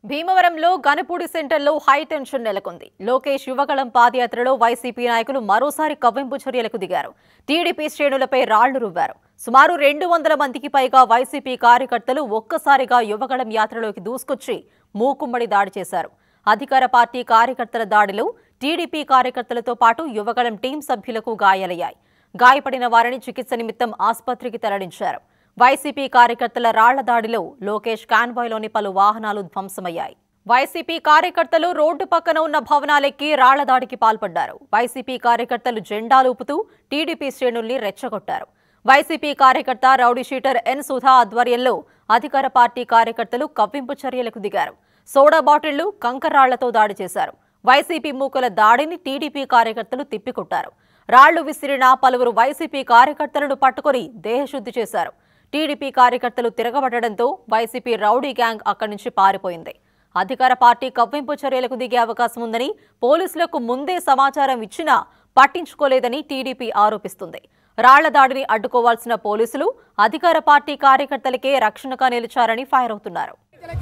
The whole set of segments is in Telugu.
భీమవరంలో గనపూడి సెంటర్లో హై టెన్షన్ నెలకొంది లోకేష్ యువగళం పాదయాత్రలో వైసీపీ నాయకులు మరోసారి కవ్వింపు చర్యలకు దిగారు టీడీపీ శ్రేణులపై రాళ్లు రువ్వారు సుమారు రెండు వందల మందికి పైగా వైసీపీ కార్యకర్తలు ఒక్కసారిగా యువగళం యాత్రలోకి దూసుకొచ్చి మూకుమ్మడి దాడి చేశారు అధికార పార్టీ కార్యకర్తల దాడిలో టీడీపీ కార్యకర్తలతో పాటు యువగళం టీం సభ్యులకు గాయాలయ్యాయి గాయపడిన వారిని చికిత్స నిమిత్తం ఆసుపత్రికి తరలించారు వైసీపీ కార్యకర్తల రాళ్ల దాడిలో లోకేష్ కాన్వాయ్లోని పలు వాహనాలు ధ్వంసమయ్యాయి వైసీపీ కార్యకర్తలు రోడ్డు పక్కన ఉన్న భవనాలెక్కి రాళ్ల దాడికి పాల్పడ్డారు వైసీపీ కార్యకర్తలు జెండాలూపుతూ టీడీపీ శ్రేణుల్ని రెచ్చగొట్టారు వైసీపీ కార్యకర్త రౌడీ షీటర్ ఎన్ సుధా ఆధ్వర్యంలో అధికార పార్టీ కార్యకర్తలు కవ్వింపు చర్యలకు దిగారు సోడా బాటిళ్లు కంకర్రాళ్లతో దాడి చేశారు వైసీపీ మూకల దాడిని టీడీపీ కార్యకర్తలు తిప్పికొట్టారు రాళ్లు విసిరిన పలువురు వైసీపీ కార్యకర్తలను పట్టుకుని దేహశుద్ధి చేశారు టీడీపీ కార్యకర్తలు తిరగబడడంతో వైసీపీ రౌడీ గ్యాంగ్ అక్కడి నుంచి పారిపోయింది అధికార పార్టీ కవ్వింపు చర్యలకు దిగే అవకాశం ఉందని పోలీసులకు ముందే సమాచారం ఇచ్చినా పట్టించుకోలేదని టీడీపీ ఆరోపిస్తుంది రాళ్ల దాడిని అడ్డుకోవాల్సిన పోలీసులు అధికార పార్టీ కార్యకర్తలకే రక్షణగా నిలిచారని ఫైర్ అవుతున్నారు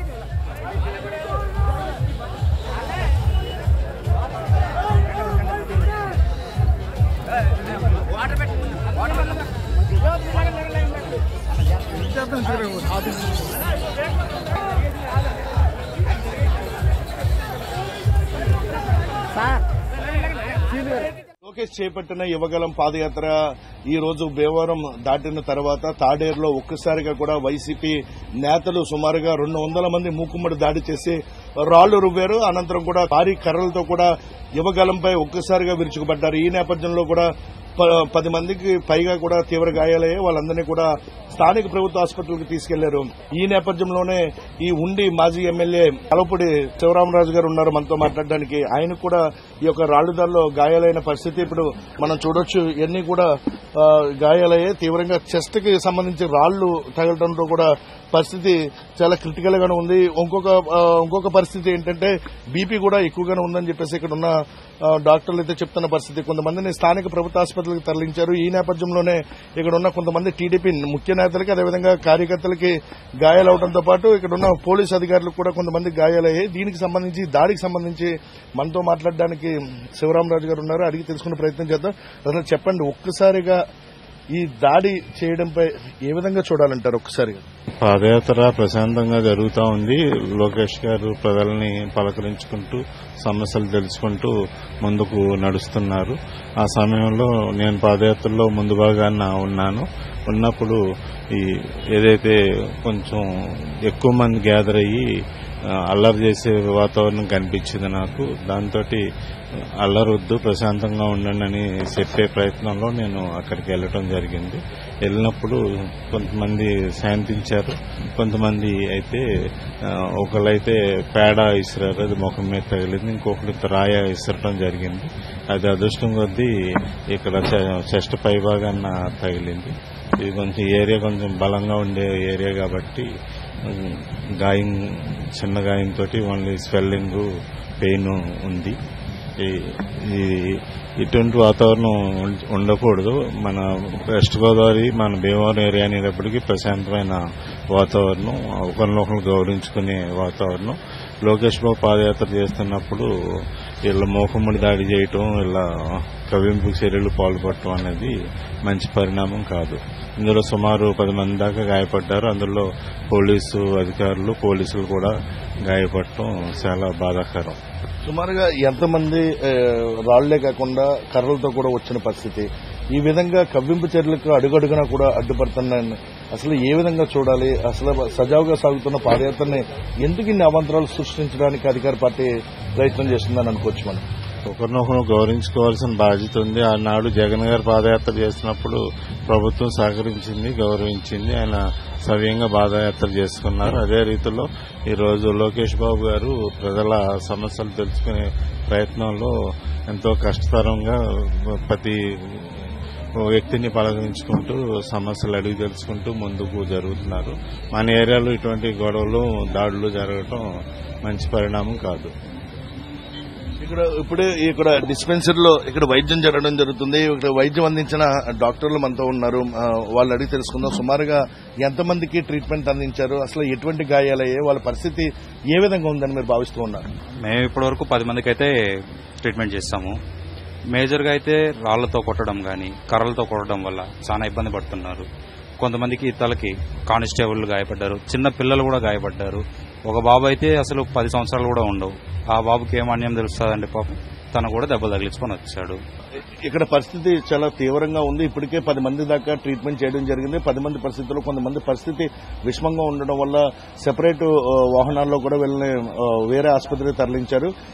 లోకేష్ చేపట్టిన యువగలం పాదయాత్ర ఈ రోజు భీమవరం దాటిన తర్వాత తాడేరులో ఒక్కసారిగా కూడా వైసీపీ నేతలు సుమారుగా రెండు వందల మంది మూకుమ్మడి దాడి చేసి రాళ్లు రువ్వారు అనంతరం కూడా భారీ కర్రలతో కూడా యువగలంపై ఒక్కసారిగా విరుచుకుపడ్డారు ఈ నేపథ్యంలో కూడా ప- పది మందికి పైగా కూడా తీవ్ర గాయాలయ్యాయి వాళ్ళందరినీ కూడా స్థానిక ప్రభుత్వ ఆసుపత్రులకు తీసుకెళ్లారు ఈ నేపథ్యంలోనే ఈ ఉండి మాజీ ఎమ్మెల్యే కలపూడి శివరామరాజు గారు ఉన్నారు మనతో మాట్లాడడానికి ఆయన కూడా ఈ యొక్క రాళ్లుదాల్లో గాయాలైన పరిస్థితి ఇప్పుడు మనం చూడొచ్చు ఇవన్నీ కూడా ఆ, గాయాలయ్యాయి తీవ్రంగా చెస్ట్ కి సంబంధించి రాళ్లు తగలడంతో కూడా పరిస్థితి చాలా క్రిటికల్ గానే ఉంది ఇంకొక ఆ, ఇంకొక పరిస్థితి ఏంటంటే బీపీ కూడా ఎక్కువగానే ఉందని చెప్పేసి ఇక్కడ ఉన్న ఆ, డాక్టర్లు అయితే చెప్తున్న పరిస్థితి కొంతమందిని స్థానిక ప్రభుత్వ ఆసుపత్రులకు తరలించారు ఈ నేపథ్యంలోనే ఇక్కడ ఉన్న కొంతమంది టీడీపీ ముఖ్య నేతలకి అదేవిధంగా కార్యకర్తలకి గాయాలవడంతో పాటు ఇక్కడ ఉన్న పోలీసు అధికారులకు కూడా కొంతమంది గాయాలయ్యాయి దీనికి సంబంధించి దాడికి సంబంధించి మనతో మాట్లాడడానికి శివరామరాజు గారు ఉన్నారు అడిగి తెలుసుకునే ప్రయత్నం చేద్దాం అసలు చెప్పండి ఒక్కసారిగా ఈ దాడి చేయడంపై ఏ విధంగా చూడాలంటారు ఒక్కసారిగా పాదయాత్ర ప్రశాంతంగా జరుగుతూ ఉంది లోకేష్ గారు ప్రజల్ని పలకరించుకుంటూ సమస్యలు తెలుసుకుంటూ ముందుకు నడుస్తున్నారు ఆ సమయంలో నేను పాదయాత్రలో ముందు భాగాన ఉన్నాను ఉన్నప్పుడు ఈ ఏదైతే కొంచెం ఎక్కువ మంది గ్యాదర్ అయ్యి ఆ, అల్లరి చేసే వాతావరణం కనిపించింది నాకు దాంతో అల్లరొద్దు ప్రశాంతంగా ఉండండి అని చెప్పే ప్రయత్నంలో నేను అక్కడికి వెళ్ళటం జరిగింది వెళ్ళినప్పుడు కొంతమంది శాంతించారు కొంతమంది అయితే ఆ, ఒకళ్ళైతే పేడ ఇసిరారు అది ముఖం మీద తగిలింది ఇంకొకరు రాయ ఇసరటం జరిగింది అది అదృష్టం కొద్దీ ఇక్కడ చె- చెస్ట్ పై భాగాన తగిలింది ఇది కొంచెం ఏరియా కొంచెం బలంగా ఉండే ఏరియా కాబట్టి ఉమ్, గాయం చిన్న గాయంతో ఓన్లీ స్వెల్లింగ్ పెయిన్ ఉంది ఈ- ఈ- ఇటువంటి వాతావరణం ఉం- ఉండకూడదు మన వెస్ట్ గోదావరి మన భీమవరం ఏరియా అనేటప్పటికీ ప్రశాంతమైన వాతావరణం ఒకరినొకరు గౌరవించుకునే వాతావరణం లోకేష్ బాబు పాదయాత్ర చేస్తున్నప్పుడు వీళ్ళ మోకమ్మడి దాడి చేయటం వీళ్ళ కవింపు చర్యలు పాల్పడటం అనేది మంచి పరిణామం కాదు ఇందులో సుమారు పది మంది దాకా గాయపడ్డారు అందులో పోలీసు అధికారులు పోలీసులు కూడా గాయపడటం చాలా బాధాకరం సుమారుగా ఎంతమంది ఆ, రాళ్లే కాకుండా కర్రలతో కూడా వచ్చిన పరిస్థితి ఈ విధంగా కవ్వింపు చర్యలకు అడుగడుగునా కూడా అడ్డుపడుతున్నాయని అసలు ఏ విధంగా చూడాలి అసలు సజావుగా సాగుతున్న పాదయాత్రని ఎందుకు ఇన్ని అవాంతరాలు సృష్టించడానికి అధికార పార్టీ ప్రయత్నం చేస్తుందని అనుకోవచ్చు మనం ఒకరినొకరు గౌరవించుకోవాల్సిన బాధ్యత ఉంది ఆనాడు జగన్ గారు పాదయాత్ర చేసినప్పుడు ప్రభుత్వం సహకరించింది గౌరవించింది ఆయన సవ్యంగా పాదయాత్ర చేసుకున్నారు అదే రీతిలో ఈ రోజు లోకేష్ బాబు గారు ప్రజల సమస్యలు తెలుసుకునే ప్రయత్నంలో ఎంతో కష్టతరంగా ప్రతి వ్యక్తిని పలకరించుకుంటూ సమస్యలు అడిగి తెలుసుకుంటూ ముందుకు జరుగుతున్నారు మన ఏరియాలో ఇటువంటి గొడవలు దాడులు జరగటం మంచి పరిణామం కాదు ఇక్కడ ఇప్పుడే ఇక్కడ డిస్పెన్సరీలో ఇక్కడ వైద్యం జరగడం జరుగుతుంది ఇక్కడ వైద్యం అందించిన డాక్టర్లు మనతో ఉన్నారు ఆ, వాళ్ళు అడిగి తెలుసుకుందాం సుమారుగా ఎంతమందికి ట్రీట్మెంట్ అందించారు అసలు ఎటువంటి గాయాలయ్యాయి వాళ్ళ పరిస్థితి ఏ విధంగా ఉందని మీరు భావిస్తూ ఉన్నారు మేము ఇప్పటి వరకు పది మందికి అయితే ట్రీట్మెంట్ చేస్తాము మేజర్గా అయితే రాళ్లతో కొట్టడం కానీ కర్రలతో కొట్టడం వల్ల చాలా ఇబ్బంది పడుతున్నారు కొంతమందికి తలకి కానిస్టేబుల్ గాయపడ్డారు చిన్న పిల్లలు కూడా గాయపడ్డారు ఒక బాబు అయితే అసలు పది సంవత్సరాలు కూడా ఉండవు ఆ బాబుకి ఏం అన్యం తెలుస్తుందండి పాపం తను కూడా దెబ్బలు తగిలించుకొని వచ్చాడు ఇక్కడ పరిస్థితి చాలా తీవ్రంగా ఉంది ఇప్పటికే పది మంది దాకా ట్రీట్మెంట్ చేయడం జరిగింది పది మంది పరిస్థితుల్లో కొంతమంది పరిస్థితి విషమంగా ఉండడం వల్ల సెపరేట్ వాహనాల్లో కూడా వీళ్ళని ఆ, వేరే ఆసుపత్రికి తరలించారు